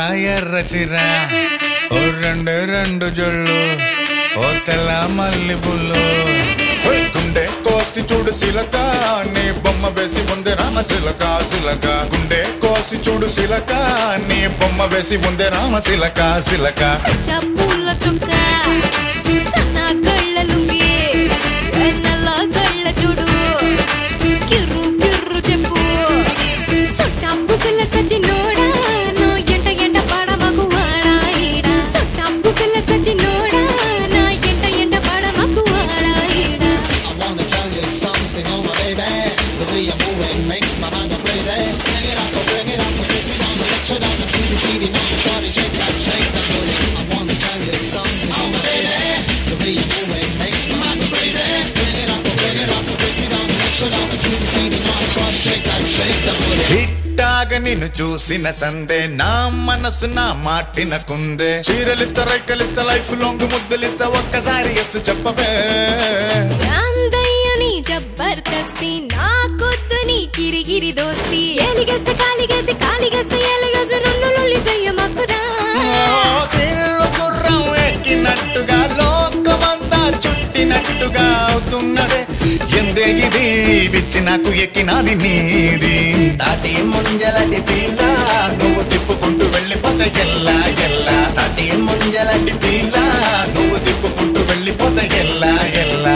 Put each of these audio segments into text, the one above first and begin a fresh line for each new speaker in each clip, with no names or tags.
ఎర్ర చిర ఓ రెండు రెండు జొల్లు ఓ తెల్ల మల్లి పుల్లు ఓయ్ గుండె కోసి చూడు సిలక నీ బొమ్మ వేసి ఉంది రామ సిలక సిలక గుండె కోసి చూడు సిలక నీ బొమ్మ వేసి ఉంది రామ సిలక సిలక
చప్పుల చుక్క సన్న కళ్ళ లుంగి నల్ల కళ్ళ చూడు కిర్రు కిర్రు చెప్పు సొట్టంబుకల సచినోడా నో ఎంట ఎంట పాడ మగు వాడా ఈడా సొట్టంబుకల సచినోడా నా ఎంట ఎంట పాడ మగు వాడా ఈడా
I wanna tell you something, oh my baby. The way you're moving makes my mind go crazy. Bring it up, bring it up, take me down, let you down, do the beat, now you shawty, shake that, shake that booty. I wanna tell you something, oh my baby. The way you're moving makes my mind go crazy. Bring it up, bring it up, take me down, let you down, do the beat, now you shawty, shake that, shake that booty.
ఇట్టాగ నిన్ను చూసిన సందే నా మనసు నా మాటిన కుందే చీరలిస్తా రైకలిస్తా life long ముద్దలిస్తా ఒక్కసారి yes చెప్పవే
రాందయ్యని జబర్దస్తి నా కొద్దు నీ కిరిగిరి దోస్తి ఎలిగేస్తే కాలిగేసి కాలిగేస్తే ఎలిగేసి నన్ను లొల్లి చెయ్యమకురా
ఓ, కీళ్ళు గుర్రం ఎక్కినట్టుగా లోకమంతా చుట్టినట్టుగా అవుతున్నదే ఎందే ఇది విచ్చి నాకు ఎక్కినది నీది తాటి ముంజలటి పిల్ల నువ్వు తిప్పుకుంటూ వెళ్ళిపోతే ఎల్లా ఎల్లా తాటి ముంజలటి పిల్ల నువ్వు తిప్పుకుంటూ వెళ్ళిపోతే ఎల్లా ఎల్లా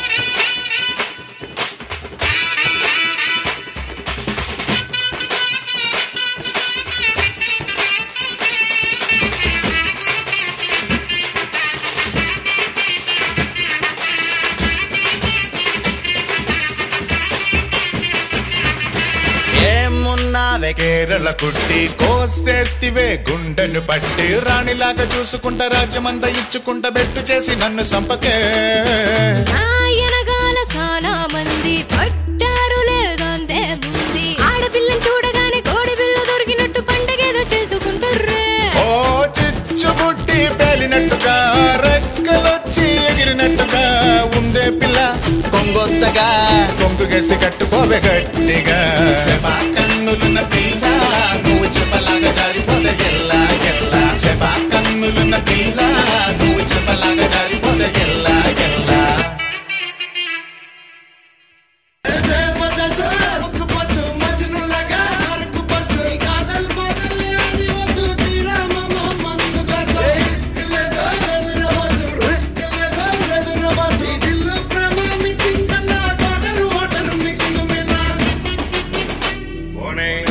ఏమున్నావే కేరళ కుట్టి కోసేస్తివే గుండెను పట్టి రాణిలాగా చూసుకుంటా రాజ్యమంతా ఇచ్చుకుంటా బెట్టు చేసి నన్ను సంపకే
నాయనగాల సానా మంది పట్టారు లేదంతే ముంది ఆడపిల్లని చూడగానే కోడి పిల్ల దొరికినట్టు పండగేదో చేసుకుంటారే
ఓ చిచ్చుబుట్టి పేలినట్టుగా రెక్కలొచ్చి ఎగిరినట్టుగా ఉందే పిల్ల కొంగొత్తగా కొంగుగేసి కట్టుకోవే గట్టిగా చెపా కన్నులున్న పిల్ల నువ్వు చెప్పలాగా జారిపోతే ఎల్లా ఎల్లా చెపా కన్నులున్న పిల్ల నువ్వు చెప్పలాగా జారిపోతే ఎల్లా ఎల్లా
Morning.